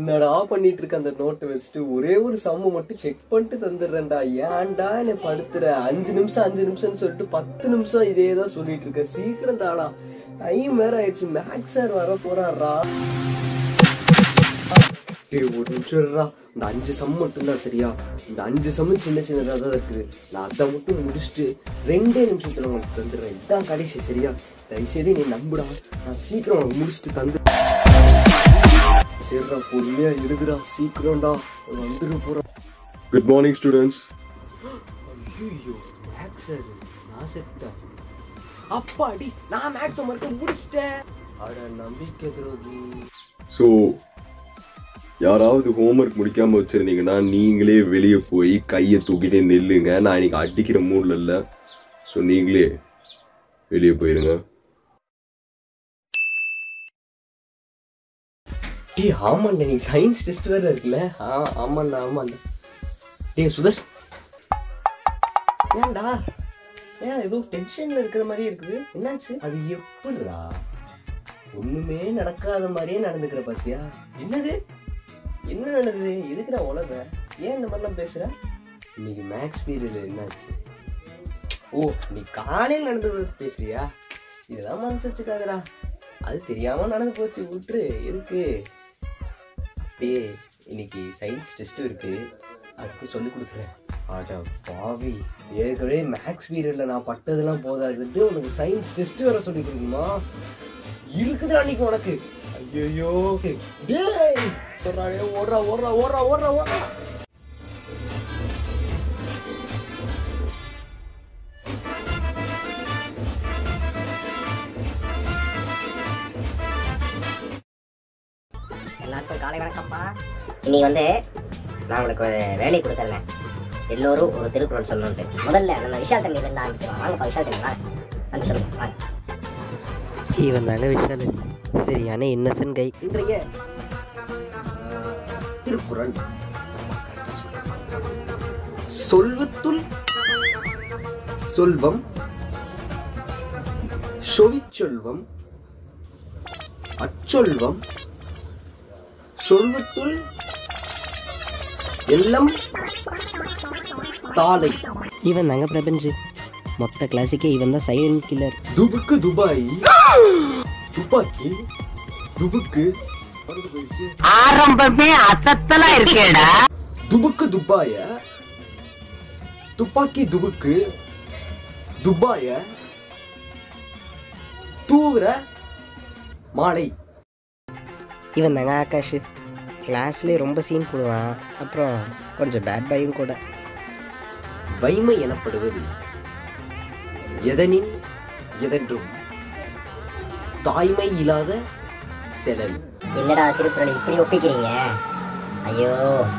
என்னடா பண்ணிட்டு இருக்க அந்த நோட்டை வச்சுட்டு ஒரே ஒரு சம்மு மட்டும் செக் பண்ணிட்டு தந்துடுறேன்டா ஏன்டா என்னை படுத்துற அஞ்சு நிமிஷம் அஞ்சு நிமிஷம்னு சொல்லிட்டு பத்து நிமிஷம் இதே தான் சொல்லிட்டு இருக்க சீக்கிரம் தாடா டைம் வேற ஆயிடுச்சு மேக்ஸ் சார் வர போறாரா டேய் ஒரு நிமிஷம் இருடா இந்த அஞ்சு சம் மட்டும்தான் சரியா இந்த அஞ்சு சம்மு சின்ன சின்னதாக தான் இருக்குது நான் அதை மட்டும் முடிச்சுட்டு ரெண்டே நிமிஷத்துல உனக்கு தந்துடுறேன் இதான் கடைசி சரியா தயவுசெய்து நீ நம்புடா நான் சீக்கிரம் உனக்கு முடிச்சுட்டு தந்து சரிடா பொறுமையா எழுதுடா சீக்கிரம்டா வந்துரு போறேன் Good morning, students. ஐயோ மேக்ஸ் சார் நான் செத்தேன் அப்பாடி நான் மேக்ஸ் மட்டும் முடிச்சிட்டேன் அட நம்பிக்கை துரோகி ஸோ யாராவது ஹோம்ஒர்க் முடிக்காம வச்சிருந்தீங்கன்னா நீங்களே வெளியே போய் கையை தூக்கிட்டே நில்லுங்க நான் இன்னைக்கு அடிக்கிற மூட்ல இல்லை ஸோ நீங்களே வெளியே போயிருங்க டேய் ஆமாண்டா நீ சயின்ஸ் டெஸ்ட் வேற இருக்குல்ல ஆ ஆமாண்டா ஆமாண்டா டேய் சுதர்ஷ் ஏன்டா ஏன் ஏதோ டென்ஷன்ல இருக்கிற மாதிரி இருக்குது என்னாச்சு அது எப்படிடா ஒண்ணுமே நடக்காத மாதிரியே நடந்துக்கிற பாத்தியா என்னது என்ன நடந்தது எதுக்குடா உலக ஏன் இந்த மாதிரிலாம் பேசுற இன்னைக்கு மேக்ஸ் பீரியட் என்னாச்சு ஓ நீ காலையில் நடந்தது பேசுறியா இதெல்லாம் மனசு வச்சுக்காதடா அது தெரியாம நடந்து போச்சு விட்டுரு எதுக்கு டேய் இன்னைக்கு சயின்ஸ் டெஸ்ட் இருக்கு அதுக்கு சொல்லி கொடுத்துறேன் அட பாவி ஏற்கனவே மேக்ஸ் பீரியட்ல நான் பட்டதெல்லாம் போதாதுட்டு உனக்கு சயின்ஸ் டெஸ்ட் வேற சொல்லி கொடுக்கணுமா இருக்குதுடா அன்னைக்கு உனக்கு ஐயோ டேய் ஓடுறா டேய், ஓடுறா ஓடுறா ஓடுறா ஓடுறா ஓடுறா எல்லாருக்கும் காலை வணக்கம்ப்பா இன்னைக்கு வந்து நான் உங்களுக்கு ஒரு வேலையை கொடுத்துருந்தேன் எல்லோரும் ஒரு திருக்குறள் சொல்லணும்ட்டு முதல்ல நம்ம விஷால் தம்பி இருந்து ஆரம்பிச்சிடலாம் வாங்கப்பா விஷால் தம்பி வாங்க வந்து சொல்லுங்க வாங்க இவன் தாங்க விஷாலு சரியான இன்னசென்ட் கை இன்றைய ஆஹ், திருக்குறள் சொல்வத்துள் சொல்வம் சொவிச்சொல்வம் அச்சொல்வம் சொல்வத்துள் எல்லாம் தாளை இவன் தாங்க பிரபஞ்சு மொத்த கிளாஸுக்கே இவன் தான் சைலண்ட் கில்லர் துபுக்கு துபாய் துப்பாக்கி துபுக்கு பறந்து போயிடுச்சு. ஆரம்பமே அசத்தலா இருக்கேடா துபுக்கு துப்பாய துப்பாக்கி துபுக்கு துப்பாய தூவுற மாலை இவன் தாங்க ஆகாஷ் கிளாஸ்லேயே ரொம்ப சீன் போடுவான் அப்புறம் கொஞ்சம் பேட் பாயும் கூட வைமை எனப்படுவது எதனின் எதென்றும் தாய்மை இல்லாத செலல் என்னடா திருக்குறள் இப்படி ஒப்பிக்கிறீங்க ஐயோ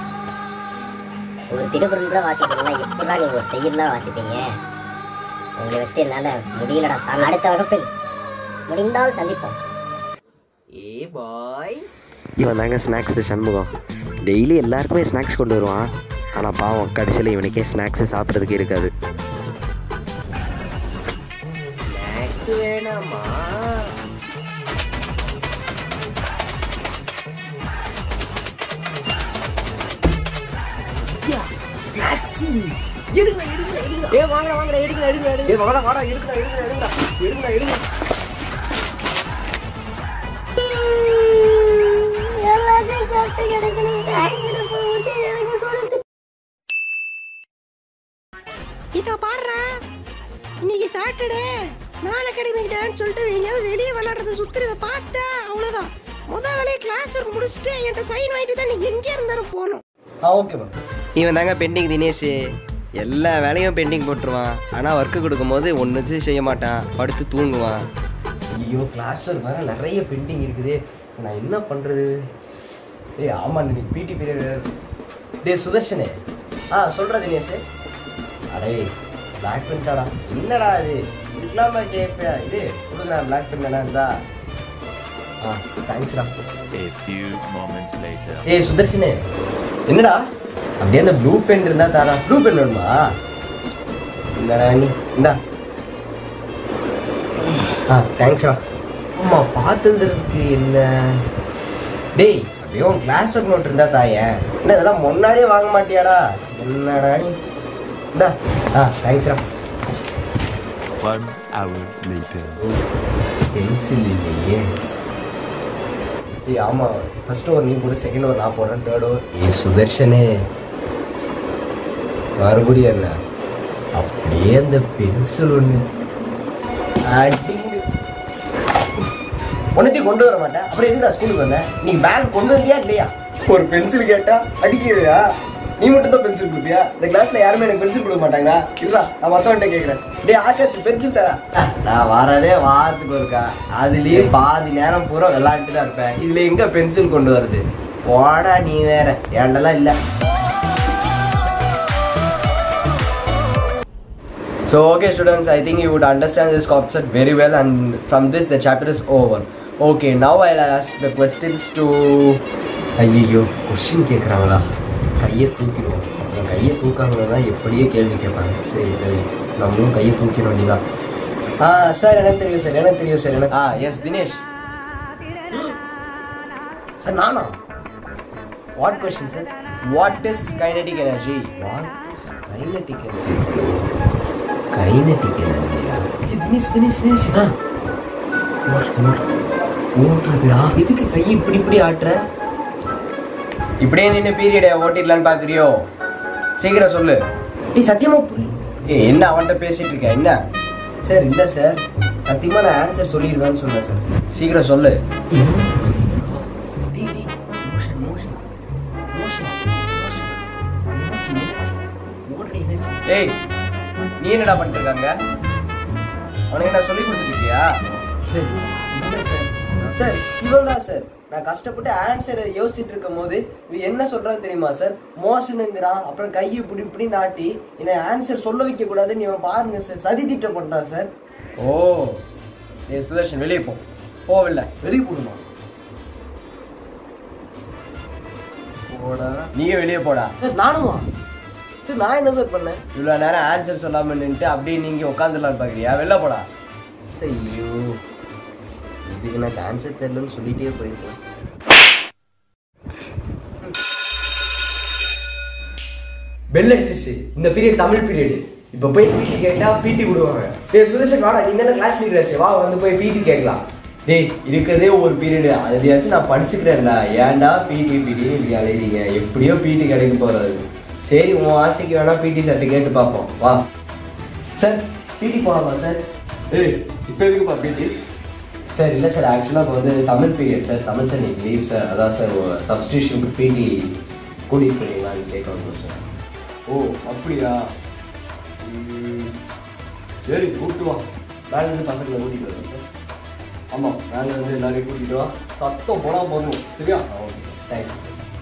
ஒரு திருக்குறள் கூட வாசிக்கிறீங்களா எப்படா நீங்க ஒரு செய்யலாம் வாசிப்பீங்க உங்களை வச்சுட்டு என்னால் முடியலடா சாமி அடுத்த வகுப்பில் முடிந்தால் சந்திப்போம் ஏ பாய்ஸ் இவன் தாங்க ஸ்நாக்ஸ் சண்முகம் டெய்லி எல்லாருக்குமே ஸ்நாக்ஸ் கொண்டு வருவான் ஆனால் பாவம் கடைசியில் இவனுக்கே ஸ்நாக்ஸ் சாப்பிட்றதுக்கு இருக்காது ஸ்நாக்ஸ் வேணாமா ஸ்நாக்ஸ் எடுங்க எடுங்க எடுங்க ஏ வாங்கடா வாங்கடா எடுங்க எடுங்க எடுங்க ஏ வாடா வாடா எடுங்கடா எடுங்கடா எடுங்கடா எடுங்கடா எடுங்க எல்லாத்தையும் சாப்பிட்டு கிடைக்கணும் ஸ்நாக்ஸ்ல போட்டு எனக்கு கொடுத்து இதோ பாடுறா இன்னைக்கு சாட்டர்டே நான் அகாடமிக் டான்ஸ் சொல்லிட்டு எங்கேயாவது வெளியே விளாட்றத சுத்துறத பார்த்தா அவ்வளோதான் முத வேலையை கிளாஸ் ஒர்க் முடிச்சுட்டு என்கிட்ட சைன் வாங்கிட்டு தான் நீ எங்கே இருந்தாலும் போகணும் ஆ ஓகே மேம் இவன் தாங்க பெண்டிங் தினேஷ் எல்லா வேலையும் பெண்டிங் போட்டுருவான் ஆனால் ஒர்க்கு கொடுக்கும்போது ஒன்று செய்ய மாட்டான் படுத்து தூங்குவான் ஐயோ கிளாஸ் ஒர்க் வேற நிறைய பெண்டிங் இருக்குதே நான் என்ன பண்றது ஏய் ஆமா இன்னைக்கு பிடி பீரியட் டேய் சுதர்ஷனே ஆ சொல்ற தினேஷ் அடே பிளாக் பென்ட்டாடா என்னடா இது இதுக்கெல்லாம் கேட்பியா இது கொடுங்க பிளாக் பென் வேணா இருந்தா ஆ தேங்க்ஸ்டா A few moments later. ஏய் சுதர்ஷனே என்னடா அப்படியே அந்த ப்ளூ பென் இருந்தா தாரா ப்ளூ பென் வேணுமா என்னடா நீ இந்தா ஆ தேங்க்ஸ்டா அம்மா பார்த்ததுக்கு என்ன டேய் ஐயோ கிளாஸ் ஒர்க் நோட் இருந்தா தாயேன் என்ன இதெல்லாம் முன்னாடியே வாங்க மாட்டியாடா என்னடா நீ இந்தா ஆ தேங்க்ஸ்ரா One hour later. பென்சில் இல்லையே ஏய் ஆமாம் ஃபர்ஸ்ட் ஓவர் நீ போடு செகண்ட் ஓவர் நான் போடுறேன் தேர்ட் ஓவர் ஏ சுதர்ஷனே மறுபடியும் என்ன அப்படியே அந்த பென்சில் ஒன்று ஒன்றத்தையும் கொண்டு வர மாட்டேன் அப்புறம் எதுக்கு ஸ்கூலுக்கு வந்தேன் நீ பேக் கொண்டு வந்தியா இல்லையா ஒரு பென்சில் கேட்டா அடிக்கிறியா நீ மட்டும் தான் பென்சில் கொடுப்பியா இந்த கிளாஸ்ல யாருமே எனக்கு பென்சில் கொடுக்க மாட்டாங்களா இல்ல நான் மத்தவன்ட்ட கேக்குறேன் டேய் ஆகாஷ் பென்சில் தரா நான் வரதே வாரத்துக்கு ஒருக்கா அதுலயே பாதி நேரம் பூரா விளையாட்டு தான் இருப்பேன் இதுல எங்க பென்சில் கொண்டு வருது போடா நீ வேற ஏண்டெல்லாம் இல்ல So okay students, I think you would understand this concept very well and from this the chapter is over. Okay, now I'll ask the questions to ஐயோ கொஸ்டின் கேட்குறாங்களா கையை தூக்கிடுவோம் என் கையை தூக்காம தான் எப்படியே கேள்வி கேட்பாங்க சரி சரி நம்மளும் கையை தூக்கிட வேண்டியதான் ஆ சார் எனக்கு தெரியும் சார் எனக்கு தெரியும் சார் எனக்கு ஆ எஸ் தினேஷ் சார் நானா what question sir what is kinetic energy what is kinetic energy kinetic எனர்ஜியா தினேஷ் தினேஷ் தினேஷ் ஆ ஓடுறது ஓடுறது ஓடுறதுடா இதுக்கு கை இப்படி இப்படி ஆட்டுற இப்படியே நின்று பீரியடை ஓட்டிடலான்னு பார்க்குறியோ சீக்கிரம் சொல்லு நீ சத்தியமா ஏ என்ன அவன்கிட்ட பேசிட்டு இருக்க என்ன சார் இல்லை சார் சத்தியமா நான் ஆன்சர் சொல்லிடுவேன்னு சொன்னேன் சார் சீக்கிரம் சொல்லு ஏய் நீ என்னடா பண்ணிட்டு இருக்காங்க உனக்கு நான் சொல்லி கொடுத்துட்டு இருக்கியா சரி இல்லை சார் சார் இவன் தான் சார் நான் கஷ்டப்பட்டு ஆன்சரை யோசிச்சுட்டு இருக்கும் போது இவன் என்ன சொல்றான்னு தெரியுமா சார் மோசனுங்கிறான் அப்புறம் கையை இப்படி இப்படி நாட்டி என்னை ஆன்சர் சொல்ல வைக்க கூடாதுன்னு இவன் பாருங்க சார் சதி திட்டம் பண்றான் சார் ஓ ஏ சுதர்ஷன் வெளியே போ போவில்ல வெளியே போடுமா போடா நீங்க வெளியே போடா சார் நானுமா சார் நான் என்ன சார் பண்ணேன் இவ்வளோ நேரம் ஆன்சர் சொல்லாம நின்றுட்டு அப்படியே நீங்க உட்காந்துடலான்னு பார்க்குறியா வெளில போடா ஐயோ இதுக்கு நான் ஆன்சர் தெரியலன்னு சொல்லிட்டே போயிருக்கேன் பெல் அடிச்சிருச்சு இந்த பீரியட் தமிழ் பீரியட் இப்போ போய் பிடி கேட்டா பிடி விடுவாங்க டேய் சுரேஷன் வாடா நீ தானே கிளாஸ் லீடர் ஆச்சு வா வந்து போய் பிடி கேட்கலாம் டேய் இருக்கிறதே ஒரு பீரியடு அதுலயாச்சும் நான் படிச்சுக்கிறேன்டா ஏன்டா பிடி பிடி இப்படி அலையிறீங்க எப்படியோ பிடி கிடைக்க போறது சரி உன் ஆசைக்கு வேணா பிடி சர்ட்டு கேட்டு பார்ப்போம் வா சார் பிடி போகலாமா சார் ஏய் இப்போ எதுக்குப்பா பிடி சார் இல்லை சார் ஆக்சுவலாக இப்போ வந்து Tamil period sir Tamil sir நீங்கள் லீவ் சார் அதான் சார் சப்ஸ்டியூஷனுக்கு பிடி கூட்டிகிட்டு போறீங்களான்னு கேட்க வந்தோம் சார் ஓ அப்படியா ம், சரி கூப்பிட்டு வா வேலேருந்து பசங்களை கூட்டிகிட்டு வரோம் சார் ஆமாம் வேலை வந்து எல்லாரையும் கூட்டிட்டு வா சத்தம் போனா போதும் சரியா தேங்க்யூ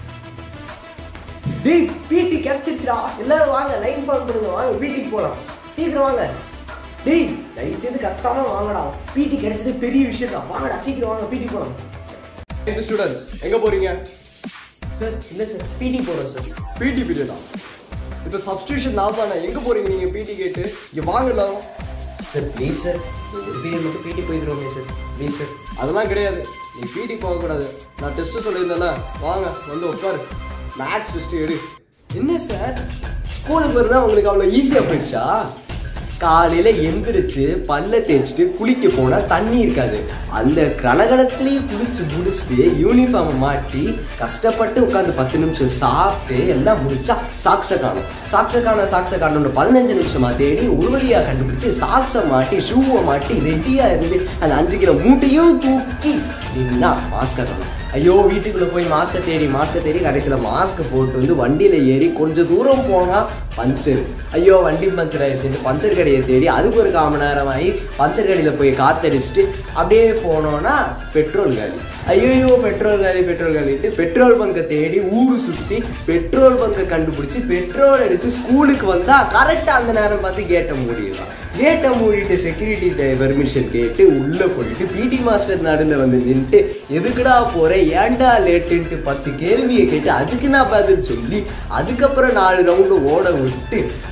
டேய் பிடி கிடைச்சிருச்சுடா எல்லாரும் வாங்க லைன் ஃபார்ம் பண்ணுங்க வாங்க பிடிக்கு போகலாம் சீக்கிரம் வாங்க டேய் தயவு செய்து கத்தாம வாங்கடா பிடி கிடைச்சது பெரிய விஷயம்டா வாங்கடா சீக்கிரம் வாங்க பிடி போகலாம் இந்த ஸ்டூடெண்ட்ஸ் எங்க போறீங்க சார் இல்லை சார் பிடி போகிறோம் சார் பிடி பீரியடா இப்போ சப்ஸ்டியூஷன் நான் தானே எங்க போறீங்க நீங்க பிடி கேட்டு இங்க வாங்க எல்லாரும் சார் ப்ளீஸ் சார் ஒரு பீரியட் மட்டும் பிடி போயிடுறோமே சார் ப்ளீஸ் சார் அதெல்லாம் கிடையாது நீ பிடி போகக்கூடாது நான் டெஸ்ட்டு சொல்லியிருந்தேன்ல வாங்க வந்து உட்காரு மேக்ஸ் டெஸ்ட் எடு என்ன சார் ஸ்கூலுக்கு வருதா உங்களுக்கு அவ்வளோ ஈஸியாக போயிடுச்சா காலையில் எந்திரிச்சு பல்ல தேய்ச்சிட்டு குளிக்க போனால் தண்ணி இருக்காது அந்த கனகலத்துலேயே குளிச்சு முடிச்சுட்டு யூனிஃபார்மை மாட்டி கஷ்டப்பட்டு உட்காந்து பத்து நிமிஷம் சாப்பிட்டு எல்லாம் முடிச்சா சாக்ஸை காணும் சாக்ஸை காண சாக்ஸை காணும்னு பதினஞ்சு நிமிஷமா தேடி ஒரு வழியாக கண்டுபிடிச்சு சாக்ஸை மாட்டி ஷூவை மாட்டி ரெடியாக இருந்து அந்த அஞ்சு கிலோ மூட்டையும் தூக்கி நின்னா மாஸ்கை காணும் ஐயோ வீட்டுக்குள்ள போய் மாஸ்கை தேடி மாஸ்கை தேடி கடைசியில் மாஸ்க் போட்டு வந்து வண்டியில ஏறி கொஞ்சம் தூரம் போனா பஞ்சர் ஐயோ வண்டி பஞ்சர் ஆயிடுச்சு பஞ்சர் கடையை தேடி அதுக்கு ஒரு காம நேரம் ஆகி பஞ்சர் கடையில் போய் காத்தடிச்சுட்டு அப்படியே போனோம்னா பெட்ரோல் காலி ஐயோ பெட்ரோல் காலி பெட்ரோல் காலிட்டு பெட்ரோல் பங்கை தேடி ஊர் சுற்றி பெட்ரோல் பங்கை கண்டுபிடிச்சி பெட்ரோல் அடிச்சு ஸ்கூலுக்கு வந்தா கரெக்டாக அந்த நேரம் பார்த்து கேட்டை மூடிடலாம் கேட்டை மூடிட்டு செக்யூரிட்டி பெர்மிஷன் கேட்டு உள்ள போயிட்டு பிடி மாஸ்டர் நடுவில் வந்து நின்றுட்டு எதுக்குடா போற ஏன்டா லேட்டுன்ட்டு பத்து கேள்வியை கேட்டு அதுக்கு நான் பதில் சொல்லி அதுக்கப்புறம் நாலு ரவுண்டு ஓட விட்டு அப்ப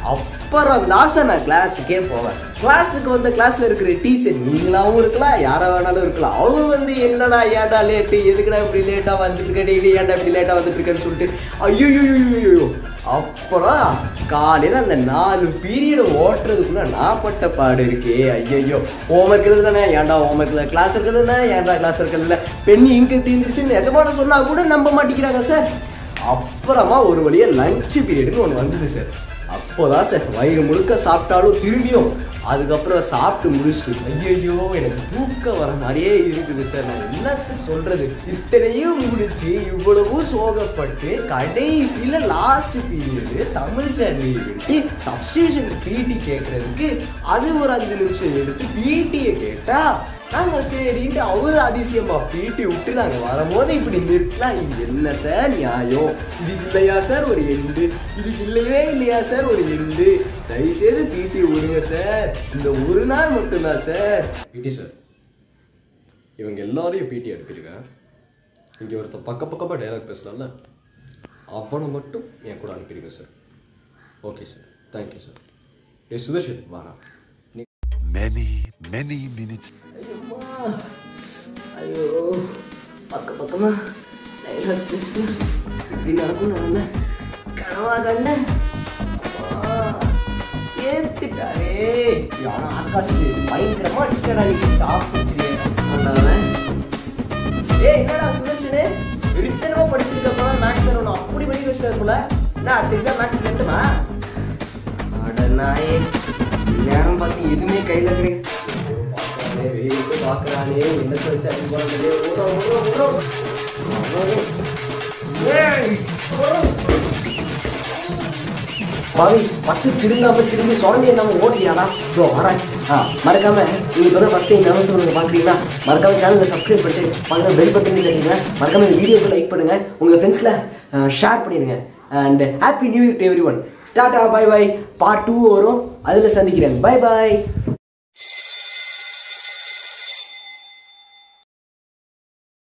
அப்புறம் தான் சார் நான் கிளாஸுக்கே போவேன் கிளாஸுக்கு வந்த கிளாஸ்ல இருக்கிற டீச்சர் நீங்களாவும் இருக்கலாம் யாரா வேணாலும் இருக்கலாம் அவர் வந்து என்னடா ஏன்டா லேட்டு எதுக்குடா இப்படி லேட்டா வந்துட்டு இருக்க டெய்லி ஏன்டா இப்படி லேட்டா வந்துட்டு இருக்கேன்னு சொல்லிட்டு ஐயோ அப்புறம் காலையில அந்த நாலு பீரியட் ஓட்டுறதுக்குள்ள நான் பட்ட பாடு இருக்கே ஐயோ ஹோம்ஒர்க் எழுதுதானே ஏன்டா ஹோம்ஒர்க்ல கிளாஸ் இருக்குதுன்னா ஏன்டா கிளாஸ் இருக்குதுல்ல பெண்ணி இங்கு தீந்துருச்சுன்னு நிஜமான சொன்னா கூட நம்ப மாட்டேங்கிறாங்க சார் அப்புறமா ஒரு வழியா லஞ்ச் பீரியடுன்னு ஒன்று வந்தது சார் அப்போதான் சார் வயிறு முழுக்க சாப்பிட்டாலும் திரும்பியும் அதுக்கப்புறம் சாப்பிட்டு முடிச்சுட்டு ஐயோ எனக்கு தூக்கம் வர மாதிரியே இருக்குது சார் நான் என்னத்த சொல்றது இத்தனையும் முடிச்சு இவ்வளவு சோகப்பட்டு கடைசியில last period Tamil sir leave விட்டு சப்ஸ்டியூஷன் பிடி கேட்கறதுக்கு அது ஒரு அஞ்சு நிமிஷம் எடுத்து பிடியை கேட்டா நாங்க சரின்ட்டு அவரு அதிசயமா பீட்டி விட்டு நாங்க வரும்போது இப்படி நிறுத்தினா இது என்ன சார் நியாயம் இதுக்கு இல்லையா சார் ஒரு எண்டு இதுக்கு இல்லையே இல்லையா சார் ஒரு எண்டு தயவுசெய்து பீட்டி விடுங்க சார் இந்த ஒரு நாள் மட்டும்தான் சார் பிடி சார் இவங்க எல்லாரையும் பீட்டி எடுக்கிறீங்க இங்க ஒருத்தன் பக்க பக்கமா டைலாக் பேசலாம்ல அவனை மட்டும் என் கூட அனுப்பிடுங்க sir okay sir thank you sir ஏ சுதர்ஷன் வாடா Many, many minutes ஐயம்மா. ஐயோ பக்க பக்கமா டைலாக் பேசுனா இப்படி நடக்கும் நான் கனவா கண்ட ஏத்துட்டாரே யாரா ஆகாஷ் பயங்கரமா அடிச்சிட்டா நீ சாஃப்ட் வச்சிருக்கேன் ஏய் என்னடா சுதர்ஷனே வெறித்தனமா படிச்சிருக்க போல மேக்ஸ் ஒன்று அப்படி படிக்க வச்சிட்டாரு போல என்ன அடுத்த எக்ஸாம் மேக்ஸ் செட்டுமா அட நாயே நேரம் பார்த்து எதுவுமே கையில கிடையாது பார்க்கறானே வெளியே பார்க்கறானே என்ன சொல்லிச்சு அது போறது ஓடுறோம் ஓடுறோம் ஓடுறோம் ஏய், ஓடுறோம். பாவி பட்டு திருந்தாம திரும்பி சுரண்டி நம்ம ஓட்டியாடா ப்ரோ வரேன் ஆ மறக்காம நீங்க இப்போ தான் ஃபஸ்ட் டைம் நவசம் பண்ணுங்க பார்க்குறீங்களா மறக்காம சேனலை சப்ஸ்கிரைப் பண்ணிட்டு பக்கத்தில் பெல் பட்டன் தட்டிங்க மறக்காம இந்த வீடியோக்கு லைக் பண்ணுங்க உங்க ஃப்ரெண்ட்ஸ்ல ஷேர் பண்ணிடுங்க and happy new year to every tata bye bye part two வரும் அதில் சந்திக்கிறேன் பை பாய்